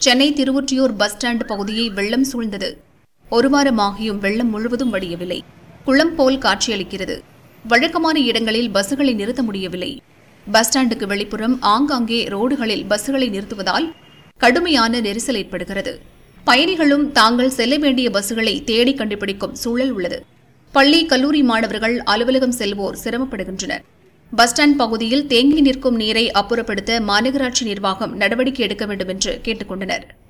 Chennai Thiruvottiyur bus stand பகுதியை வெள்ளம் சூழ்ந்தது ஒரு வாரமாகியும் வெள்ளம் முழுவதும் வடியவில்லை குளம் போல் காட்சியளிக்கிறது வழக்கமான இடங்களில் பஸ்ஸுகளை நிறுத்த முடியவில்லை பஸ் ஸ்டாண்டுக்கு வெளிப்புறம் ஆங்காங்கே ரோடுகளில் பஸ்ஸுகளை நிறுத்துவதால் கடுமையான நெரிசல் ஏற்படுகிறது பயணிகளும் தாங்கள் செல்ல வேண்டிய பஸ்ஸுகளை தேடி கண்டுபிடிக்கும் சூழல் உள்ளது பள்ளி கல்லூரி மாணவர்கள் அலுவலகம் செல்வோர் சிரமப்படுகின்றனர் பஸ் ஸ்டாண்ட் பகுதியில் தேங்கி நிற்கும் நீரை அப்புறப்படுத்த மாநகராட்சி நிர்வாகம் நடவடிக்கை எடுக்க வேண்டும் என்று கேட்டுக் கொண்டனர்